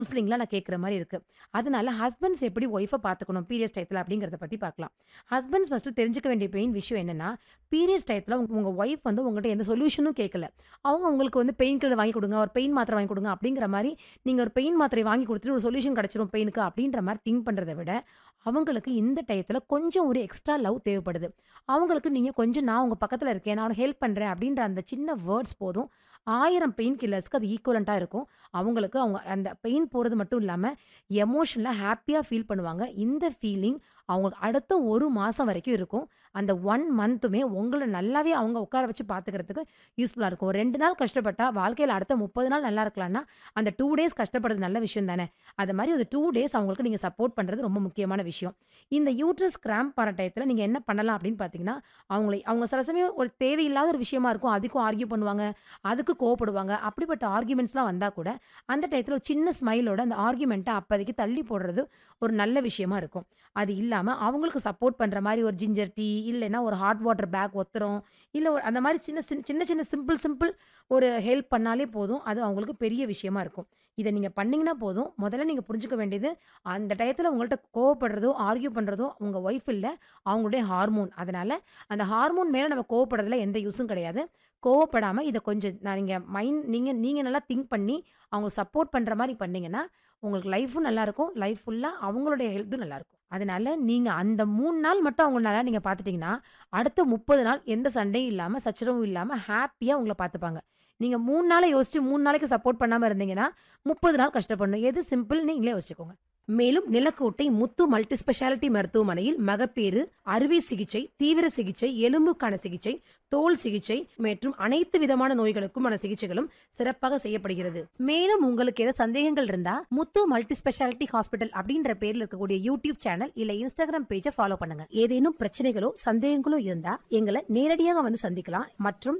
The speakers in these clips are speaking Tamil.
கவுன்சிலிங்ல நான் கேட்குற மாரி இருக்கு. அதனால ஹஸ்பண்ட்ஸ் எப்படி ஒய்ஃப பார்த்துக்கணும் பீரியட்ஸ் டயத்துல அப்படிங்கிறத பத்தி பார்க்கலாம். ஹஸ்பண்ட்ஸ் ஃபர்ஸ்ட்டு தெரிஞ்சுக்க வேண்டிய பெயின் விஷயம் என்னன்னா, பீரியட்ஸ் டயத்துல உங்க ஒய்ஃப் வந்து உங்ககிட்ட எந்த சொல்யூஷனும் கேட்கல. அவங்க உங்களுக்கு வந்து பெயின் கில்லர் வாங்கி குடுங்க, ஒரு பெயின் மாத்திரை வாங்கி குடுங்க அப்படிங்கிற மாரி நீங்க ஒரு பெயின் மாத்திரை வாங்கி குடுத்துட்டு ஒரு சொல்யூஷன் கிடைச்சிரும் பெயினுக்கு அப்படின்ற மாரி திங்க் பண்றத விட, அவங்களுக்கு இந்த டயத்துல கொஞ்சம் ஒரு எக்ஸ்ட்ரா லவ் தேவைப்படுது. அவங்களுக்கு நீங்க கொஞ்சம் நான் உங்க பக்கத்துல இருக்கேன், நான் உனக்கு ஹெல்ப் பண்றேன் அப்படின்ற அந்த சின்ன வேர்ட்ஸ் போதும். 1000 பெயின் கில்லர்ஸ்க்கு அது ஈக்குவலன்ட்டா இருக்கும். அவங்களுக்கு அவங்க அந்த பெயின் போறது மட்டும் இல்லாம, எமோஷனலா ஹேப்பியா ஃபீல் பண்ணுவாங்க. இந்த ஃபீலிங் அவங்களுக்கு அடுத்த 1 மாசம் வரைக்கும் இருக்கும். அந்த 1 மந்த்துமே உங்கள நல்லாவே அவங்க உட்கார வச்சு பார்த்துக்கிறதுக்கு யூஸ்ஃபுல்லா இருக்கும். ஒரு 2 நாள் கஷ்டப்பட்டா, வாழ்க்கையில அடுத்த 30 நாள் நல்லா இருக்கலாம்னா, அந்த 2 டேஸ் கஷ்டப்படுறது நல்ல விஷயம் தானே! அது மாரி ஒரு 2 டேஸ் அவங்களுக்கு நீங்க சப்போர்ட் பண்றது ரொம்ப முக்கியமான விஷயம். இந்த யூட்ரஸ் கிராம்ப் ஆன டயத்துல நீங்க என்ன பண்ணலாம் அப்படின்னு பார்த்தீங்கன்னா, அவங்கள அவங்க சில சமயம் ஒரு தேவையில்லாத ஒரு விஷயமா இருக்கும். அதுக்கும் ஆர்க்யூ பண்ணுவாங்க. அதுக்கு கோவப்படுவாங்க. அப்படிப்பட்ட ஆர்க்யூமெண்ட்ஸ்லாம் வந்தா கூட, அந்த டயத்துல ஒரு சின்ன ஸ்மைலோட அந்த ஆர்க்யூமெண்ட்ட அப்போதைக்கு தள்ளி போடுறது ஒரு நல்ல விஷயமா இருக்கும். அது இல்லாம அவங்களுக்கு சப்போர்ட் பண்ற மாரி ஒரு ஜிஞ்சர் டீ, இல்லைன்னா ஒரு ஹாட் வாட்டர் பேக் ஒத்தரம், இல்ல ஒரு அந்த மாரி சின்ன சின்ன சின்ன சின்ன சிம்பிள் சிம்பிள் ஒரு ஹெல்ப் பண்ணாலே போதும். அது அவங்களுக்கு பெரிய விஷயமா இருக்கும். இத நீங்க பண்ணீங்கன்னா போதும். முதல்ல நீங்க புரிஞ்சுக்க வேண்டியது, அந்த டயத்துல உங்கள்ட்ட கோவப்படுறதோ, ஆர்க்யூ பண்றதோ உங்க ஒய்ஃப் இல்ல, அவங்களுடைய ஹார்மோன். அதனால அந்த ஹார்மோன் மேல நம்ம கோவப்படுறதுல எந்த யூஸும் கிடையாது. கோவப்படாம இத கொஞ்சம் நான் நீங்க மைண்ட் நீங்க நீங்க நல்லா திங்க் பண்ணி, அவங்களுக்கு சப்போர்ட் பண்ற மாரி பண்ணீங்கன்னா, உங்களுக்கு லைஃப்பும் நல்லாருக்கும். லைஃப் ஃபுல்லா அவங்களுடைய ஹெல்த்தும் நல்லாருக்கும். அதனால நீங்க அந்த 3 நாள் மட்டும் அவங்கள நல்லா நீங்க பார்த்துட்டீங்கன்னா, அடுத்த 30 நாள் எந்த சண்டையும் இல்லாம, சச்சரவும் இல்லாம ஹேப்பியா உங்கள பார்த்துப்பாங்க. நீங்க 3 நாள யோசிச்சு 3 நாளைக்கு சப்போர்ட் பண்ணாம இருந்தீங்கன்னா, 30 நாள் கஷ்டப்படணும். எது சிம்பிள் நீங்களே யோசிச்சுக்கோங்க. மேலும் நிலக்கோட்டை முத்து மல்டி ஸ்பெஷாலிட்டி மருத்துவமனையில் மகப்பேறு, அறுவை சிகிச்சை, தீவிர சிகிச்சை, எலும்புக்கான சிகிச்சை, தோல் சிகிச்சை மற்றும் அனைத்து விதமான நோய்களுக்குமான சிகிச்சைகளும் சிறப்பாக செய்யப்படுகிறது. மேலும் உங்களுக்கு ஏதாவது சந்தேகங்கள் இருந்தா, முத்து மல்டி ஸ்பெஷாலிட்டி ஹாஸ்பிட்டல் அப்படின்ற பேர்ல இருக்கக்கூடிய யூடியூப் சேனல் இல்ல இன்ஸ்டாகிராம் பேஜ ஃபாலோ பண்ணுங்க. ஏதேனும் பிரச்சனைகளோ, சந்தேகங்களோ இருந்தா எங்கள நேரடியாக வந்து சந்திக்கலாம் மற்றும்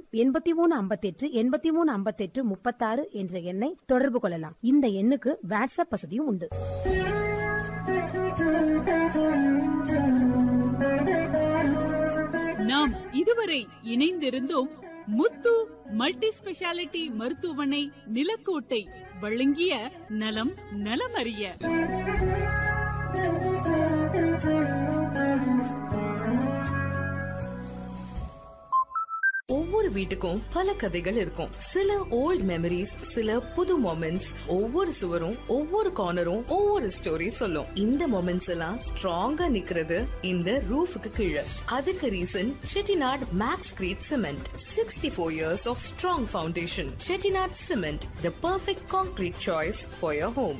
8358 8358 36 என்ற எண்ணை தொடர்பு கொள்ளலாம். இந்த எண்ணுக்கு வாட்ஸ்அப் வசதியும் உண்டு. நாம் இதுவரை இணைந்திருந்தோம் முத்து மல்டி ஸ்பெஷாலிட்டி மருத்துவமனை நிலக்கோட்டை வழங்கிய நலம் நலமறிய ஒவ்வொரு வீட்டுக்கும் பல கதைகள் இருக்கும் சில ஓல்ட் மெமரிஸ் சில புது மொமெண்ட்ஸ் ஒவ்வொரு சுவரும் ஒவ்வொரு கார்னரும் ஒவ்வொரு ஸ்டோரி சொல்லும் இந்த மொமெண்ட்ஸ் எல்லாம் ஸ்ட்ராங்கா நிக்கிறது இந்த ரூஃபுக்கு கீழே அதுக்கு reason Chettinad maxcrete cement sixty four years of strong foundation Chettinad cement the perfect concrete choice for your home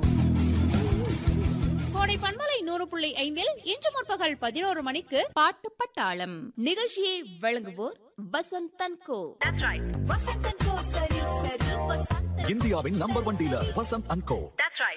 Kodai பண்பலை நூறு புள்ளி ஐந்தில் இன்று முற்பகல் பதினோரு மணிக்கு பாட்டு பட்டாளம் நிகழ்ச்சியை வழங்குவோர் வசந்த் தன்கோ இந்தியாவின் number one dealer Vasanth and co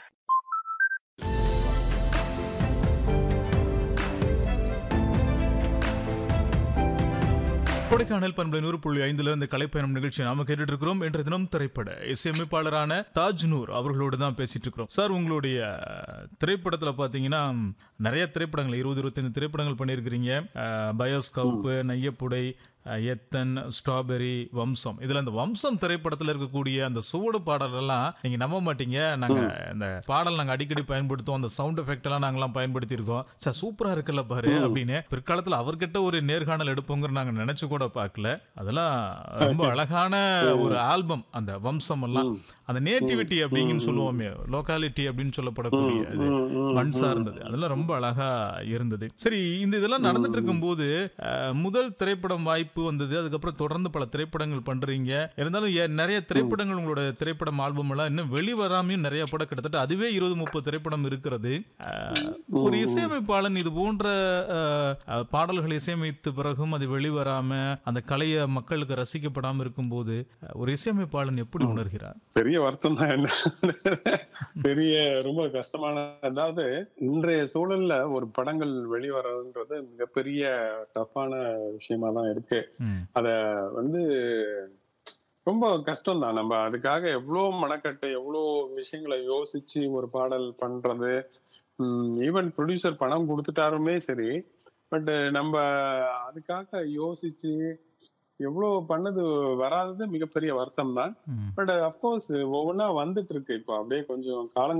Kodaikanal பண்பலை நூறு புள்ளி ஐந்துல இந்த கலைப்பயணம் நிகழ்ச்சி நாம கேட்டுட்டு இருக்கிறோம் என்ற தினம் திரைப்பட இசையமைப்பாளரான தாஜ் நூர் அவர்களோடு தான் பேசிட்டு இருக்கிறோம் சார் உங்களுடைய திரைப்படத்துல பாத்தீங்கன்னா நிறைய திரைப்படங்கள் இருபது இருபத்தைந்து திரைப்படங்கள் பண்ணியிருக்கிறீங்க அஹ், பயோஸ்கோப்பு நையப்புடை அஹ், எத்தன் ஸ்ட்ராபெரி வம்சம் இதுல இந்த வம்சம் திரைப்படத்துல இருக்கக்கூடிய அந்த சுவடு பாடலெல்லாம் நீங்க நம்ப மாட்டீங்க நாங்க இந்த பாடல் நாங்க அடிக்கடி பயன்படுத்துவோம் அந்த சவுண்ட் எஃபெக்ட் எல்லாம் நாங்கெல்லாம் பயன்படுத்தி இருக்கோம் சார் சூப்பரா இருக்குல்ல பாரு அப்படின்னு பிற்காலத்துல அவர்கிட்ட ஒரு நேர்காணல் எடுப்போங்கிற நாங்க நினைச்சு கூட பார்க்கல அதெல்லாம் ரொம்ப அழகான ஒரு ஆல்பம் அந்த வம்சம் எல்லாம் அந்த நேட்டிவிட்டி அப்படிங்கன்னு சொல்லுவோமே லோகாலிட்டி அப்படின்னு சொல்லப்படக்கூடிய அது மண் சார்ந்தது அதெல்லாம் ரொம்ப அழகா இருந்தது சரி இந்த இதெல்லாம் நடந்துட்டு இருக்கும்போது அஹ், முதல் திரைப்படம் வாய்ப்பு வந்தது அதுக்கப்புறம் தொடர்ந்து பல திரைப்படங்கள் பண்றீங்க இருந்தாலும் ஏ- நிறைய திரைப்படங்கள் உங்களோட திரைப்படம் ஆல்பம் எல்லாம் இன்னும் வெளிவராமையும் நிறைய படம் கிட்டத்தட்ட அதுவே இருபது முப்பது திரைப்படம் இருக்கிறது அஹ், ஒரு இசையமைப்பாளன் இது போன்ற அஹ், அஹ், பாடல்களை இசையமைத்த பிறகும் அது வெளிவராம அந்த கலையை மக்களுக்கு ரசிக்கப்படாம இருக்கும்போது அஹ், ஒரு இசையமைப்பாளன் எப்படி உணர்கிறார் பெரிய வருத்தம் தான் என்ன பெரிய ரொம்ப கஷ்டமான அதாவது இன்றைய சூழல்ல ஒரு படங்கள் வெளிவரதுன்றது மிகப்பெரிய டஃப்பான விஷயமா தான் இருக்கு ம். அத வந்து ரொம்ப கஷ்டம் தான் நம்ம அதுக்காக எவ்வளோ மனக்கட்டு எவ்வளோ விஷயங்களை யோசிச்சு ஒரு பாடல் பண்றது ஈவன் ப்ரொடியூசர் பணம் கொடுத்துட்டாருமே சரி பட் நம்ம அதுக்காக யோசிச்சு எவ்வளவு பண்ணது வராதது மிகப்பெரிய வருத்தம் தான் ம். பட் அப்கோர்ஸ் ஒவ்வொன்றா வந்துட்டு இருக்கு இப்போ அப்படியே கொஞ்சம் காலங்கள்